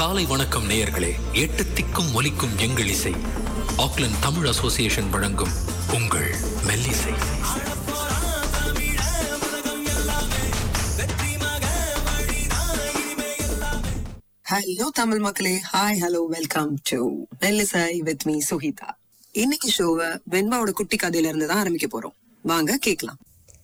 காலை வணக்கம் நேயர்களே எட்டு திக்கும் ஒலிக்கும் எங்கள் இசை ஆக்லண்ட் தமிழ் அசோசியேஷன் வழங்கும் உங்கள் மெல்லிசை ஹலோ தமிழ் மக்களே hi hello welcome to Mellisai with me Suhitha இன்னைக்கு ஷோவை வெண்பாவோட குட்டி கதையில இருந்து தான் ஆரம்பிக்க போறோம் வாங்க கேட்கலாம்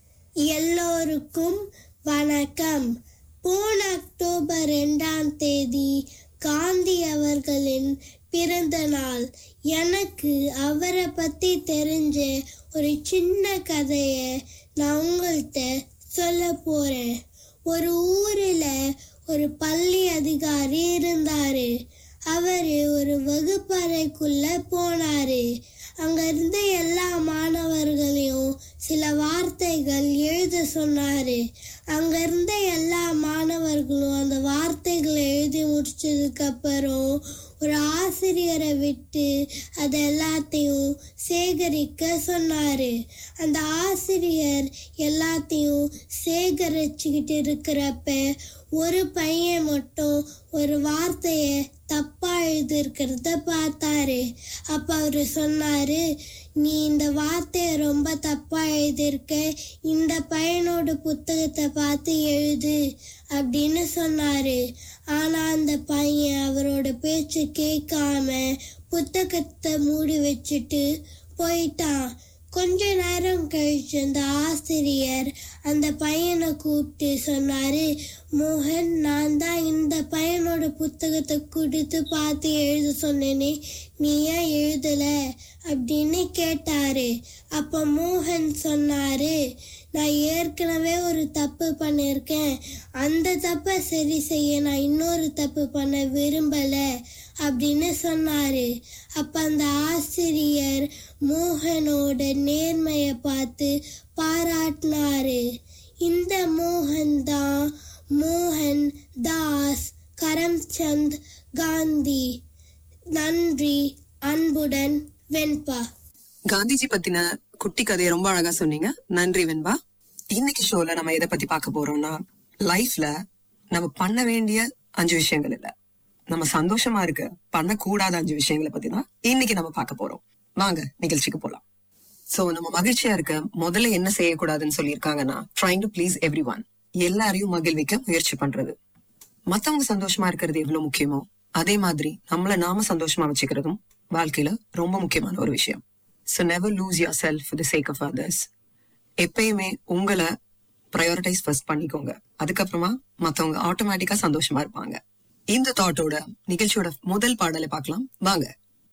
எல்லோருக்கும் வணக்கம் போன அக்டோபர் இரண்டாம் தேதி காந்தி அவர்களின் பிறந்த நாள் எனக்கு அவரை பத்தி தெரிஞ்ச ஒரு சின்ன கதைய நான் உங்கள்கிட்ட சொல்ல போறேன் ஒரு ஊர்ல ஒரு பள்ளி அதிகாரி இருந்தாரு அவரு ஒரு வகுப்பறைக்குள்ள போனாரு அங்க இருந்த எல்லா மாணவர்களையும் சில வார்த்தைகள் எழுத சொன்னாரு அங்க இருந்த எல்லா மாணவர்களும் அந்த வார்த்தைகளை எழுதி முடிச்சதுக்கு அப்புறம் ஒரு ஆசிரியரை விட்டு அது எல்லாத்தையும் சேகரிக்க சொன்னாரு அந்த ஆசிரியர் எல்லாத்தையும் சேகரிச்சுக்கிட்டு இருக்கிறப்ப ஒரு பையன் மட்டும் ஒரு வார்த்தைய தப்பா எழுதிருக்கிறத பார்த்தாரு அப்ப அவரு சொன்னாரு நீ இந்த வார்த்தைய ரொம்ப தப்பா எழுதியிருக்க இந்த பையனோட புத்தகத்தை பார்த்து எழுது அப்படின்னு சொன்னாரு ஆனா அந்த பையன் அவரோட பேச்சு கேட்காம புத்தகத்தை மூடி வச்சுட்டு போயிட்டான் கொஞ்ச நேரம் கழிச்சு அந்த ஆசிரியர் அந்த பையனை கூப்பிட்டு சொன்னாரு மோகன் நான் தான் இந்த பையனோட புத்தகத்தை கொடுத்து பார்த்து எழுத சொன்னேனே நீ ஏன் எழுதல அப்படின்னு கேட்டாரு அப்ப மோகன் சொன்னாரு நான் ஏற்கனவே ஒரு தப்பு பண்ணியிருக்கேன் அந்த தப்பை சரி செய்ய நான் இன்னொரு தப்பு பண்ண விரும்பல அப்படின்னு சொன்னாரு அப்ப அந்த ஆசிரியர் மோகனோட நேர்மைய பார்த்து பாராட்டினாரு இந்த மோகன் தான் மோகன் தாஸ் கரம்சந்த் காந்தி நன்றி அன்புடன் வெண்பா காந்திஜி பத்தின குட்டி கதையை ரொம்ப அழகா சொன்னீங்க நன்றி வெண்பா இன்னைக்கு ஷோல நம்ம எதை பத்தி பார்க்க போறோம்னா லைஃப்ல நம்ம பண்ண வேண்டிய அஞ்சு விஷயங்கள் இல்ல நம்ம சந்தோஷமா இருக்க பண்ணக்கூடாத அஞ்சு விஷயங்களை பத்தி தான் இன்னைக்கு நம்ம பார்க்க போறோம் வாங்க நிகழ்ச்சிக்கு போலாம் சோ நம்ம மகிழ்ச்சியா இருக்க முதல்ல என்ன செய்யக்கூடாதுன்னு சொல்லியிருக்காங்கன்னா trying to please everyone எல்லாரையும் மகிழ்விக்க முயற்சி பண்றது மத்தவங்க சந்தோஷமா இருக்கிறது எவ்வளவு முக்கியமோ அதே மாதிரி நம்மள நாம சந்தோஷமா வச்சுக்கிறதும் வாழ்க்கையில ரொம்ப முக்கியமான ஒரு விஷயம் so never lose yourself for the sake of others எப்பயுமே உங்களை ப்ரையாரிட்டைஸ் ஃபர்ஸ்ட் பண்ணிக்கோங்க அதுக்கப்புறமா மத்தவங்க ஆட்டோமேட்டிக்கா சந்தோஷமா இருப்பாங்க இந்த தாட்டோட நிகழ்ச்சியோட முதல் பாடலை பார்க்கலாம் வாங்க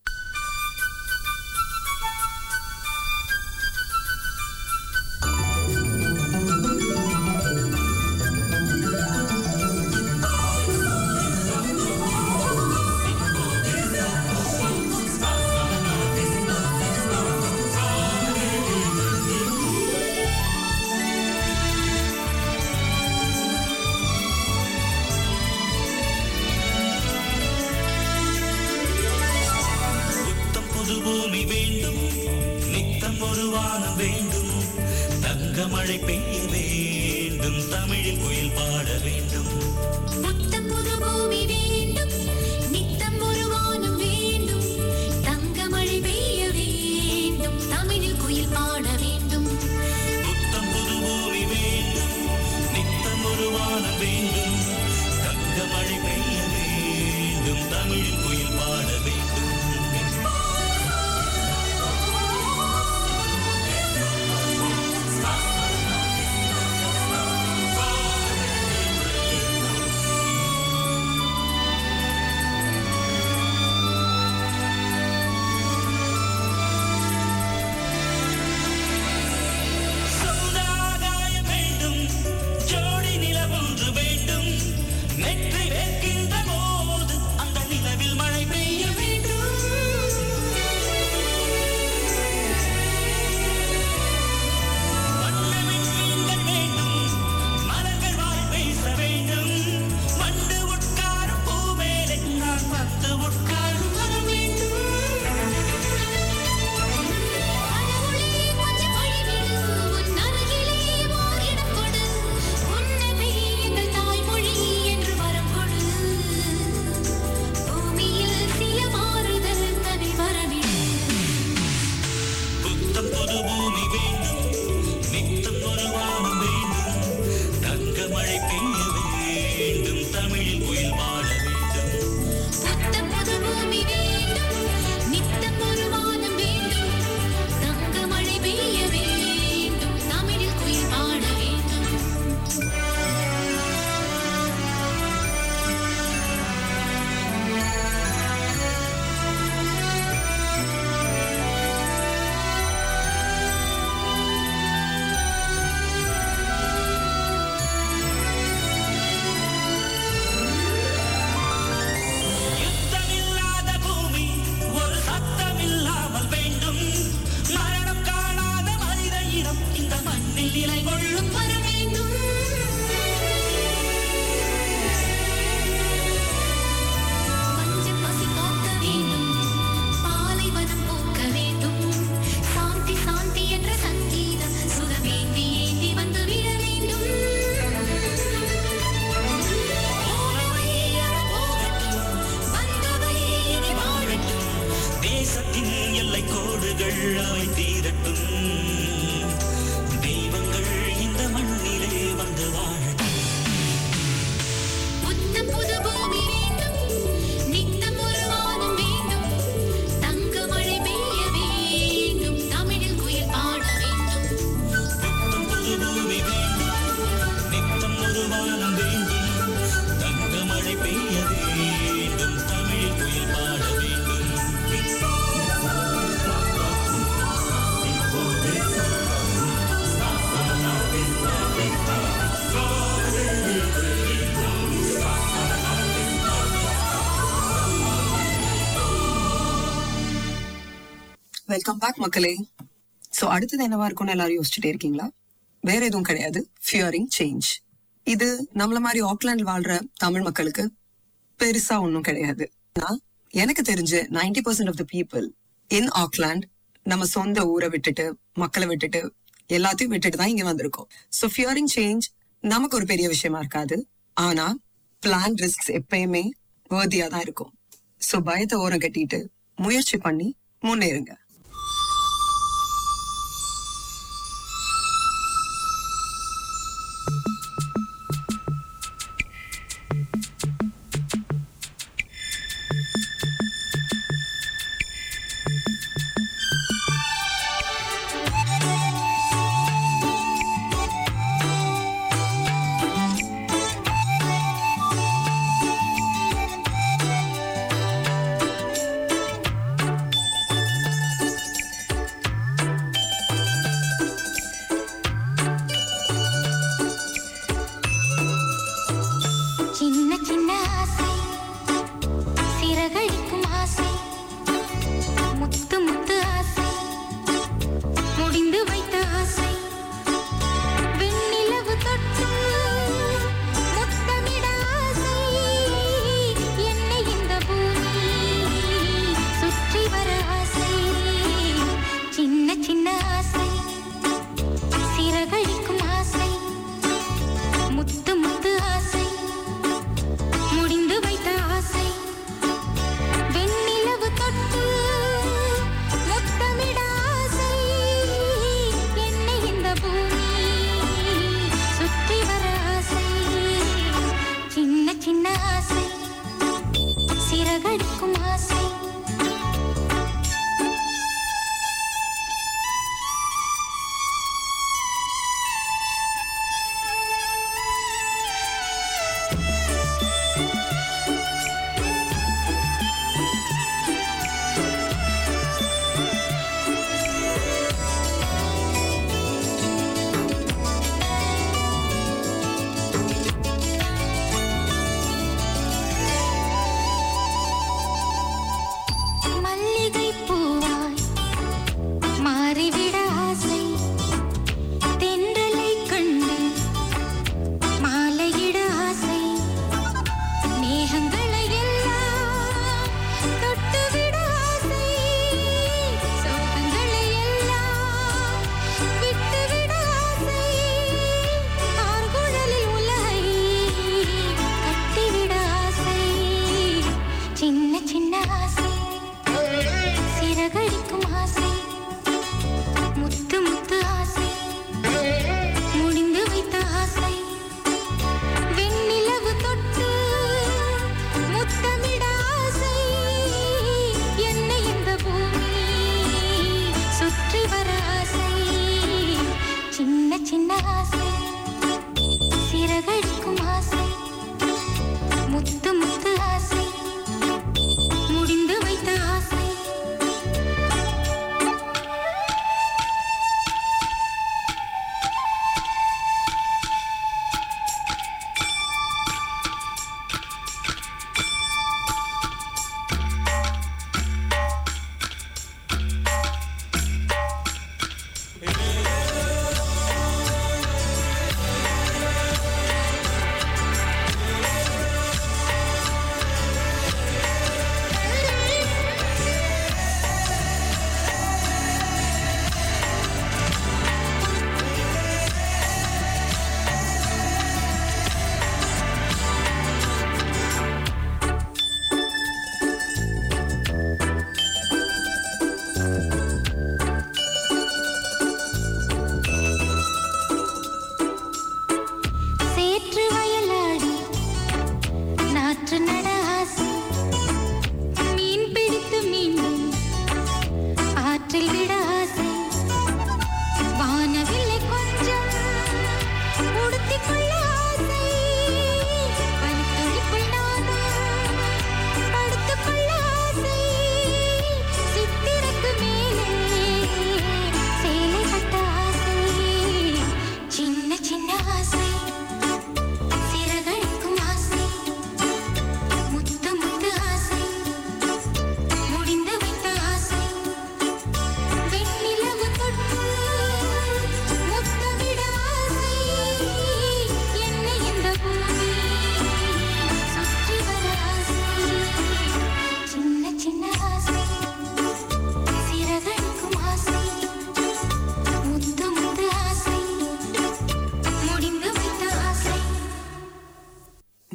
புத்தம் புது பூமி வேண்டும் நித்தம் ஒரு வானம் வேண்டும் தங்க மழை பெய்ய வேண்டும் தமிழில் குயில் பாட வேண்டும் புத்தம் புது பூமி வேண்டும் நித்தம் ஒரு வானம் வேண்டும் தங்கமழை பெய்ய வேண்டும் தமிழில் குயில் பாட வேண்டும் புத்தம் புது பூமி வேண்டும் நித்தம் ஒரு வானம் வேண்டும் தங்க மழை பெய்ய வேண்டும் தமிழில் குயில் பாட வேண்டும் சமுதாயம் வேண்டும் ஜோடி நிலவொன்று வேண்டும் நெற்றி வேர்க்கின்ற போது அந்த நிலவில் மழை பெய்ய வேண்டும் வெல்கம் பேக் மக்களே சோ அடுத்தது என்னவா இருக்கும்னு எல்லாரும் யோசிச்சுட்டே இருக்கீங்களா வேற எதுவும் கிடையாது ஃபியரிங் சேஞ்ச் இது நம்மள மாதிரி ஆக்லாண்ட் வாழ்ற தமிழ் மக்களுக்கு பெருசா ஒன்றும் கிடையாது ஆனா, எனக்கு தெரிஞ்சு 90% percent of the people in Auckland நம்ம சொந்த ஊரை விட்டுட்டு மக்களை விட்டுட்டு எல்லாத்தையும் விட்டுட்டு தான் இங்க வந்திருக்கோம் ஸோ ஃபியரிங் சேஞ்ச் நமக்கு ஒரு பெரிய விஷயமா இருக்காது ஆனா பிளான் ரிஸ்க்ஸ் எப்பயுமே வேர்தியா தான் இருக்கும் ஸோ பயத்தை ஓரம் கட்டிட்டு முயற்சி பண்ணி முன்னேறுங்க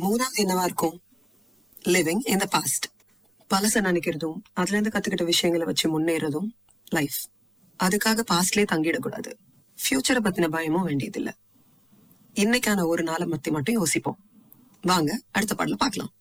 மூணாவது என்னவா இருக்கும் லிவிங் in the past பழச நினைக்கிறதும் அதுல இருந்து கத்துக்கிட்ட விஷயங்களை வச்சு முன்னேறதும் லைஃப் அதுக்காக பாஸ்ட்லயே தங்கிடக்கூடாது ஃபியூச்சரை பத்தின பயமும் வேண்டியதில்லை இன்னைக்கான ஒரு நாளை பத்தி மட்டும் யோசிப்போம் வாங்க அடுத்த பாடல பார்க்கலாம்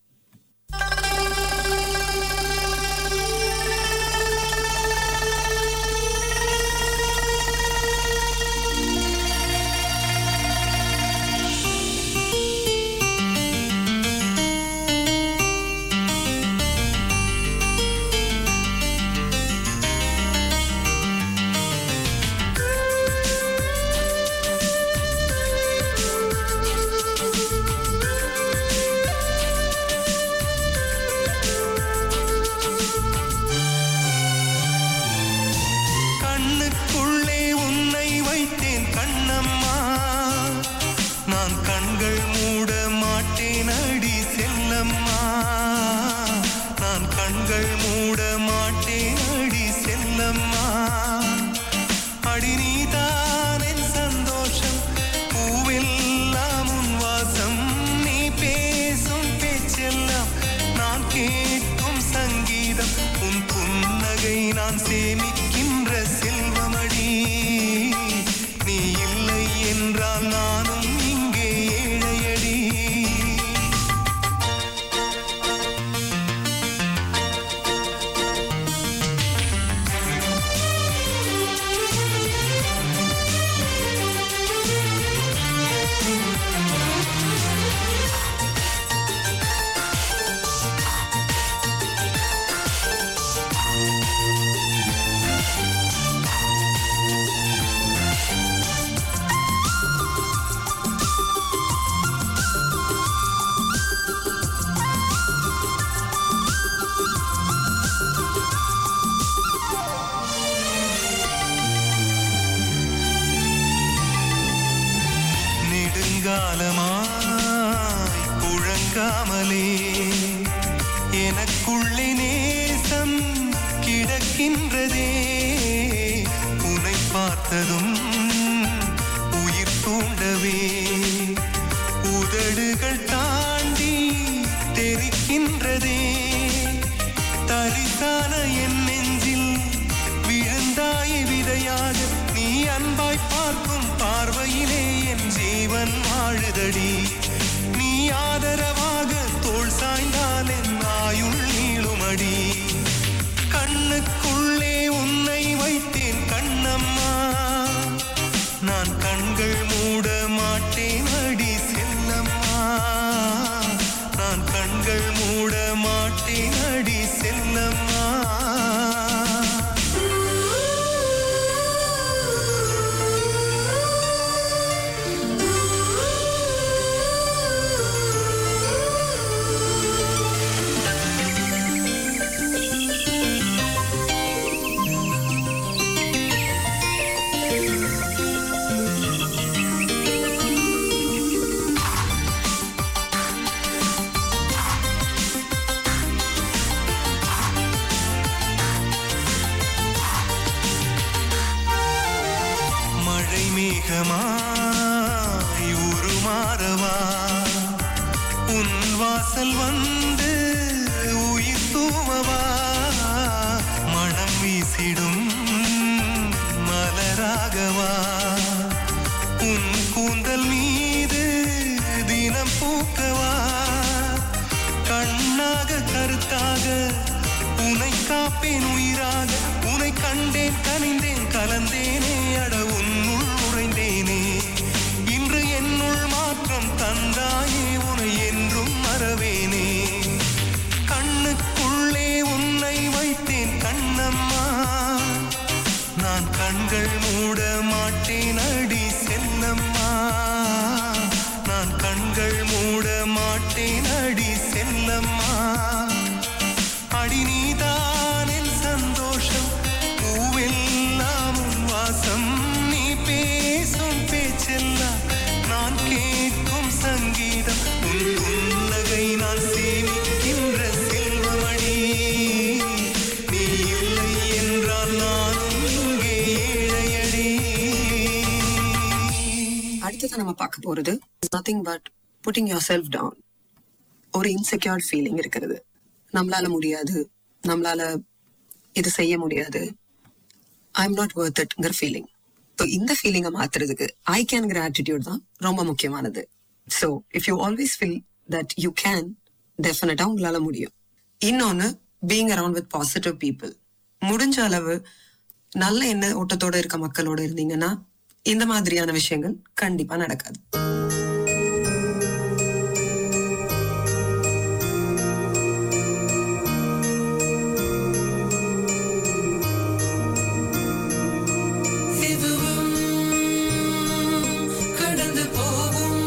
கண்ணுக்குள்ளே உன்னை வைத்தேன் கண்ணம்மா நான் கண்கள் மூட மாட்டேன் அடி செல்லம்மா நான் கண்கள் மூட மாட்டேன் அடி செல்லம்மா அடி நீதான் என் சந்தோஷம் பூவெல்லாம் உன் வாசம் நீ பேசும் பேச்செல்லாம் நான் கேட்கும் சங்கீதம் உன் புன்னகை நான் சேமிக்கின்ற செல்வமடி நீ இல்லை என்றால் நானும் இங்கே ஏழையடி நெடுங்காலமாய் புழங்காமலே எனக்குள்ளே நேசம் கிடக்கின்றதே உன்னை பார்த்ததும் உயிர் தூண்டவே உதடுகள் தாண்டி தெரிக்கின்றதே தரிசான என் நெஞ்சில் விழுந்தாய் விதையாக நீ அன்பாய் பார்க்கும் பார்வையிலே என் ஜீவன் வாழுதடி நீ ஆதரவாக தோள் சாய்ந்தால் என் ஆயுள் நீளுமடி கண்ணுக்குள்ளே உன்னை வைத்தேன் கண்ணம்மா நான் கண்கள் மூட மாட்டேன் அடி செல்லம்மா நான் கண்கள் மூட மாட்டேன் அடி செல்லம்மா மழை மேகமாய் உருமாறவா உன் வாசல் வந்து உயிர் தூவவா மனம் வீசிடும் மலராகவா உன் கூந்தல் மீது தினம் பூக்கவா கண்ணாக கருத்தாக உனை காப்பேன் உயிராக உனை கண்டேன் கனிந்தேன் கலந்தேனே அட உன்னுள் உறைந்தேனே இன்று என்னுள் மாற்றம் தந்தாயே உனை என்றும் மறவேனே கண்ணுக்குள்ளே உன்னை வைத்தேன் கண்ணம்மா நான் கண்கள் மூட மாட்டேன் அடி செல்லம்மா நான் கண்கள் மூட மாட்டேன் அடி செல்லம்மா அடி நீதான் என் சந்தோஷம் பூவெல்லாம் உன் வாசம் நீ பேசும் பேச்செல்லாம் நான் கேட்கும் சங்கீதம் உன் புன்னகை நான் சேமிக்கின்ற செல்வமணி நீ இல்லை என்றால் நானும் இங்கே ஏழையடி அடுத்தது நம்ம பார்க்க போறது nothing but putting yourself down ஒரு இன்செக்யூர் ஃபீலிங் இருக்கிறது நம்மளால முடியாது நம்மளால இது செய்ய முடியாது ஐ எம் நாட் ஒர்த் இட்ங்கிற ஃபீலிங் ஸோ இந்த ஃபீலிங்கை மாத்துறதுக்கு ஐ கேன்ங்கிற ஆட்டிடியூட் தான் ரொம்ப முக்கியமானது so if you always feel that you can டெஃபினட்டா உங்களால முடியும் இன்னொன்னு being around with positive people முடிஞ்ச அளவு நல்ல எண்ண ஓட்டத்தோட இருக்க மக்களோட இருந்தீங்கன்னா இந்த மாதிரியான விஷயங்கள் கண்டிப்பா நடக்காது இதுவும் கடந்து போகும்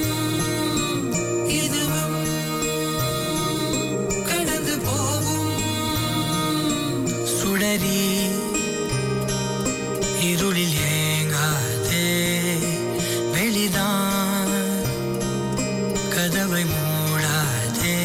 இதுவும் கடந்து போகும் சுடரி இருளில் ஏங்காதே வெளிதான் கதவை மூடாதே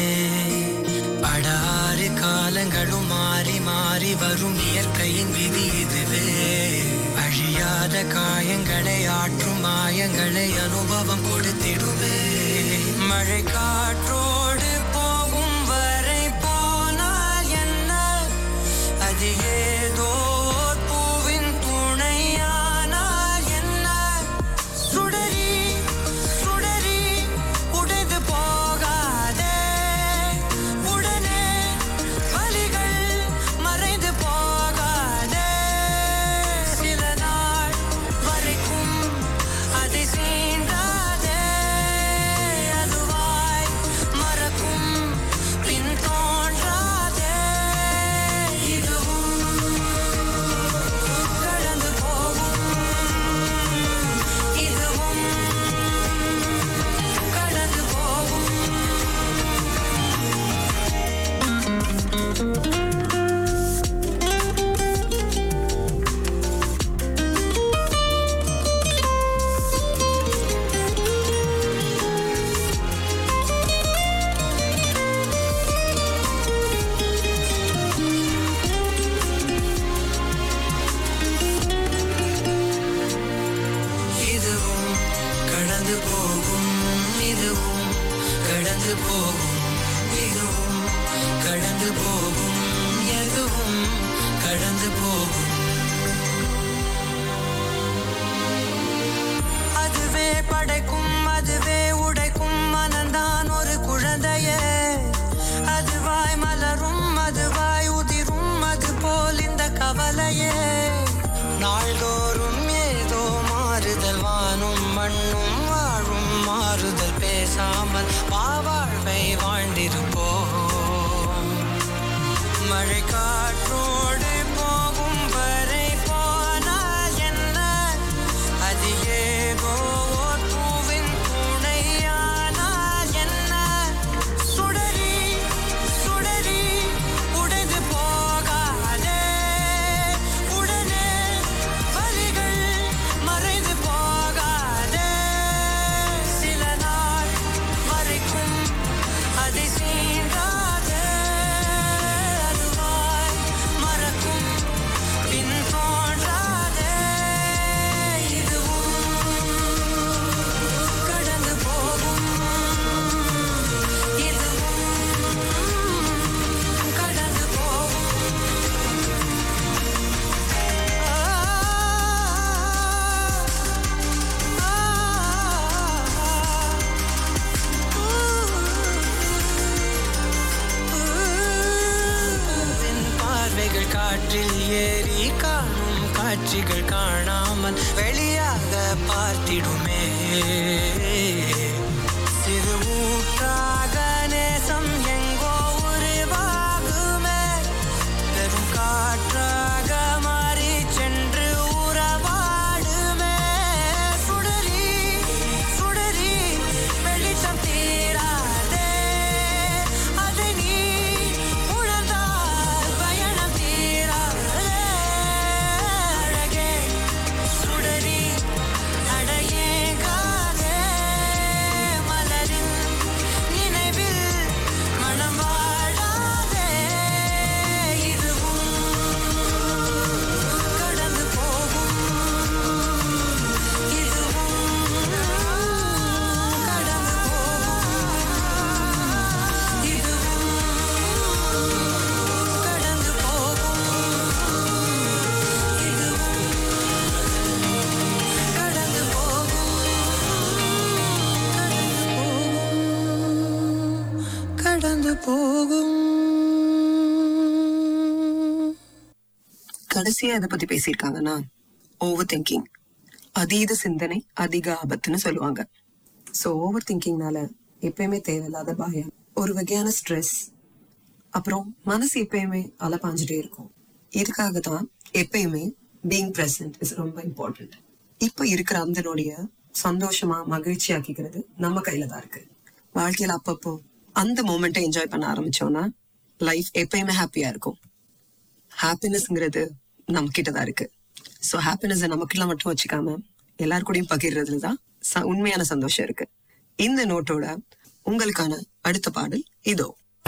படாறு காலங்களும் மாறி மாறி வரும் இயற்கையின் விதி இதுவே அழியாத காயங்களை ஆற்றும் மாயங்களை அனுபவம் கொடுத்திடுவே மழை காற்றோடு போகும் வரை போனால் என்ன அது ஏதோ ஓர் பூவின் துணையானால் என்ன சுடரி சுடரி உடைந்து போகாதே உடனே வலிகள் மறைந்து போகாதே சில நாள் வரைக்கும் அதை சீண்டாதே அதுவாய் மறக்கும் பின் தோன்றாதே இதுவும் கடந்து போகும் இதுவும் கடந்து போகும் இதுவும் கடந்து போகும் இதுவும் கடந்து போகும் இதுவும் கடந்து போகும் எதுவும் கடந்து போகும் அதுவே படைக்கும் அதுவே உடைக்கும் மனந்தான் ஒரு குழந்தையே அதுவாய் மலரும் அதுவாய் உதிரும் அது போல் இந்த கவலையே நாள்தோறும் ஏதோ மாறுதல் வானும் மண்ணும் வாழும் மாறுதல் பேசாமல் வா வாழ்வை வாழ்ந்திருப்போம் மழை காற்றோடு போகும் வரை போனால் என்ன அது ஏதோ ஓர் பூவின் துணையானால் என்ன சுடரி சுடரி உடைந்து போகாதே உடனே வலிகள் மறைந்து போகாதே சில நாள் வரைக்கும் அதை சீண்டாதே அதுவாய் மறக்கும் பின் தோன்றாதே இதுவும் கடந்து போகும் இதுவும் கடந்து போகும் பூவின் பார்வைகள் காற்றில் ஏறி காணும் காட்சிகள் காணாமல் வெளியாக பார்த்திடுமே சிறு ஊற்றாக நேசம் எங்கோ உருவாகுமே பெரும் காற்றாக மாறி சென்று உறவாடுமே சுடரி சுடரி வெளிச்சம் தீராதே அதை நீ உணர்ந்தால் பயணம் தீராதே அழகே சுடரி அடையேகாதே கடந்து போகும் கடைசியா எதை பத்தி பேசியிருக்காங்கன்னா ஓவர் திங்கிங் அதீத சிந்தனை அதிக ஆபத்துன்னு சொல்லுவாங்க சோ ஓவர் திங்கிங்னால எப்பயுமே தேவையில்லாத பயம் ஒரு வகையான ஸ்ட்ரெஸ் அப்புறம் மனசு எப்பயுமே அலப்பாஞ்சிட்டே இருக்கும் இதுக்காக தான் எப்பயுமே பீங் பிரசன்ட் இஸ் ரொம்ப இம்பார்ட்டன்ட் இப்ப இருக்கிற அந்த நொடிய சந்தோஷமா மகிழ்ச்சி ஆக்கிக்கிறது நம்ம கையில தான் இருக்கு வாழ்க்கையில அப்பப்போ அந்த மூமெண்ட்டை என்ஜாய் பண்ண ஆரம்பிச்சோம்னா லைஃப் எப்பயுமே ஹாப்பியா இருக்கும் ஹாப்பினஸ்ங்கிறது நம்ம கிட்ட தான் இருக்கு ஸோ ஹாப்பினஸ் நமக்குள்ள மட்டும் வச்சுக்காம எல்லார் கூடயும் பகிர்றதுல தான் ச- உண்மையான சந்தோஷம் இருக்கு இந்த நோட்டோட உங்களுக்கான அடுத்த பாடல் இதோ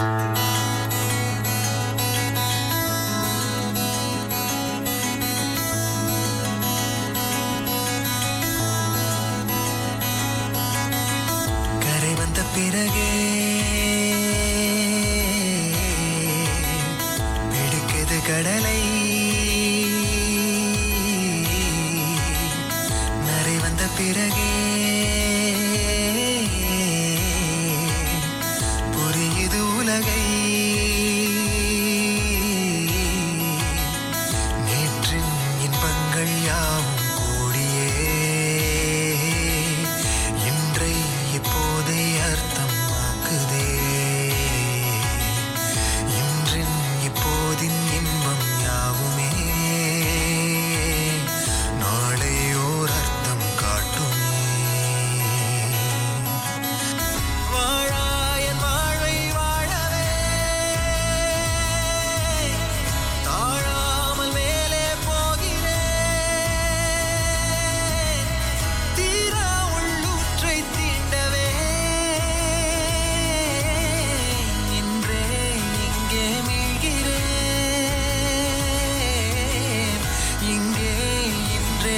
கரை வந்த பிறகே பிடிக்குது கடலை நரை வந்த பிறகே புரியுது உலகை நேற்றின் இன்பங்கள் யாவும் கூடியே இன்றை இப்போதை அர்த்தமாக்குதே இன்றின் இப்போதின் இன்பம் யாவுமே நாளை ஓர் அர்த்தம் காட்டுமே வாழாயன் வாழ்வை வாழவே தாழாமல் மேலே போகிறேன் தீரா உள்ளூற்றை தீண்டவே இன்றே இங்கே மீழ்கிறேன் இங்கே இன்றே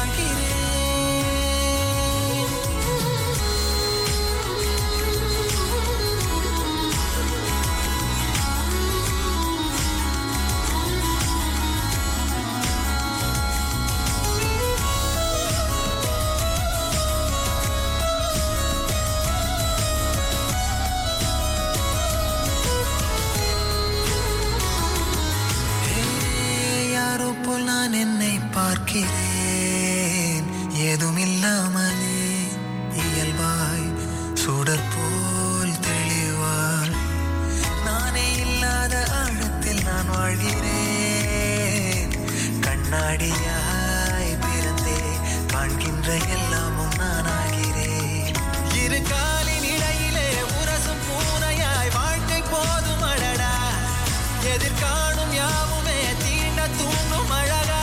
யாரோ போல் நான் என்னை பார்க்கிறேன் ஏதும் இல்லாமலே இயல்பாய் சுடர் போல் தெளிவாய் நானே இல்லாத ஆழத்தில் நான் வாழ்கிறேன் கண்ணாடியாய் பிறந்தே காண்கின்ற எல்லாமும் நான் ஆகிறேன் இரு காலின் இடையிலே உரசும் பூனையாய் வாழ்க்கை போதும் அடடா எதிர்காணும் யாவுமே தீண்ட தூண்டும் அழகா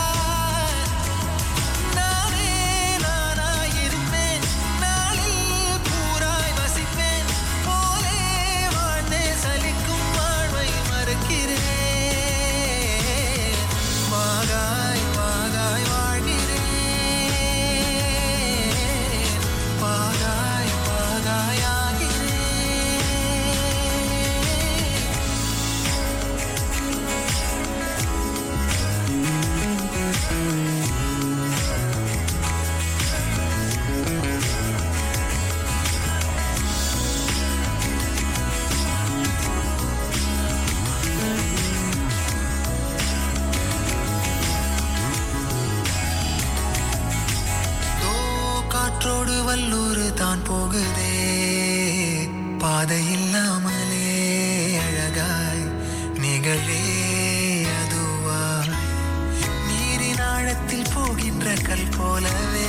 நானே நானாயிருப்பேன் நாளில் பூராய் வசிப்பேன் போலே வாழ்ந்தே சலிக்கும் வாழ்வை மறுக்கிறேன் வாகாய் வாகாய் வாழ்கிறேன் வாகாய் வாகாய் ஆகிறேன் தோ காற்றோடு வல்லூர் தான் போகுதே பாதை இல்லாமலே அழகாய் நிகழே அதுவாய் நீரின் ஆழத்தில் போகின்ற கல் போலவே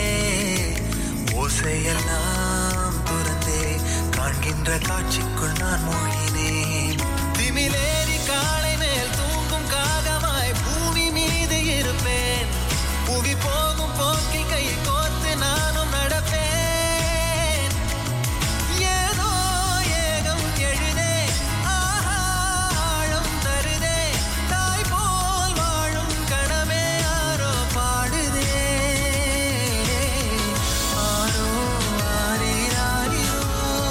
ஓசையெல்லாம் துறந்தே காண்கின்ற காட்சிக்குள் நான் மூழ்கினேன் திமிலேறி காலை மேல் தூங்கும் காகமாய் பூமி மீது இருப்பேன் புவி போகும் போக்கில் கை கோர்த்து நானும் நடப்பேன் ஏதோ ஏகம் எழுதே ஆஹா ஆழம் தருதே தாய் போல் வாழும் கணமே யாரோ பாடுதே ஆரோ ஆரீராரிரோ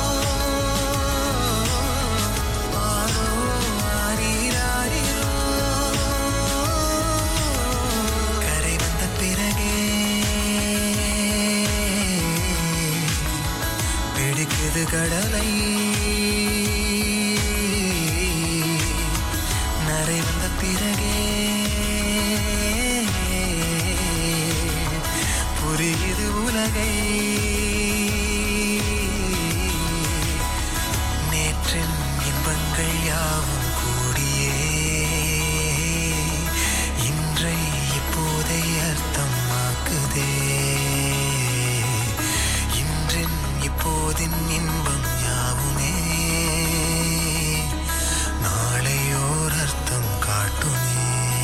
ஆரோ ஆரீராரிரோ கரை வந்த பிறகே பிடிக்குது கடலை பிறகே புரியுது உலகை நேற்றின் இன்பங்கள் யாவும் கூடியே இன்றை இப்போதை அர்த்தமாக்குதே இன்றின் இப்போதின் இன்பம் யாவுமே நாளையோர் அர்த்தம் காட்டுமே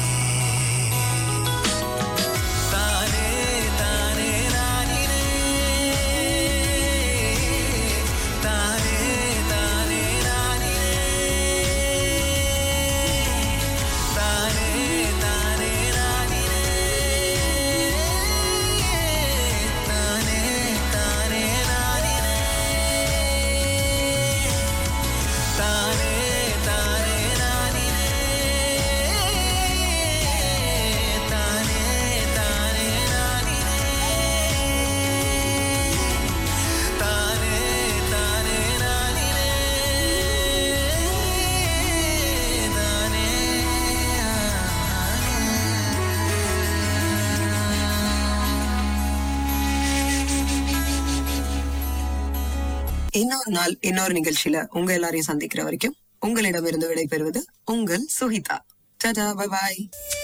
தானே தானே நானினே தானே தானே நானினே தானே தானே நானினே தானே தானே நானினே தானே தானே நானினே தானே தானே நானினே தானே தானே நானினே இன்னொரு நாள் இன்னொரு நிகழ்ச்சியில உங்க எல்லாரையும் சந்திக்கிற வரைக்கும் உங்களிடமிருந்து விடைபெறுவது உங்கள் சுஹிதா டாடா பை பாய்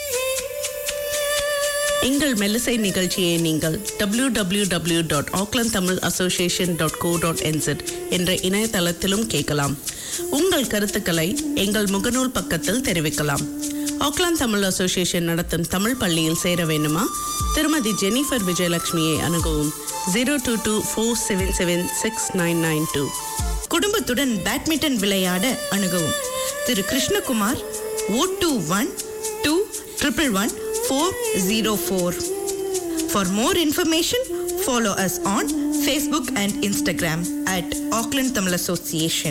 எங்கள் மெல்லிசை நிகழ்ச்சியை நீங்கள் W W W dot Auckland Tamil association dot co dot NZ என்ற இணையதளத்திலும் கேட்கலாம் உங்கள் கருத்துக்களை எங்கள் முகநூல் பக்கத்தில் தெரிவிக்கலாம் ஆக்லாந்து தமிழ் அசோசியேஷன் நடத்தும் தமிழ் பள்ளியில் சேர வேண்டுமா திருமதி ஜெனிஃபர் விஜயலட்சுமியை அணுகவும் zero two two four seven seven six nine nine two குடும்பத்துடன் பேட்மிண்டன் விளையாட அணுகவும் திரு Krishnakumar O two one two triple one four zero four for more information follow us on Facebook and Instagram at Auckland Tamil association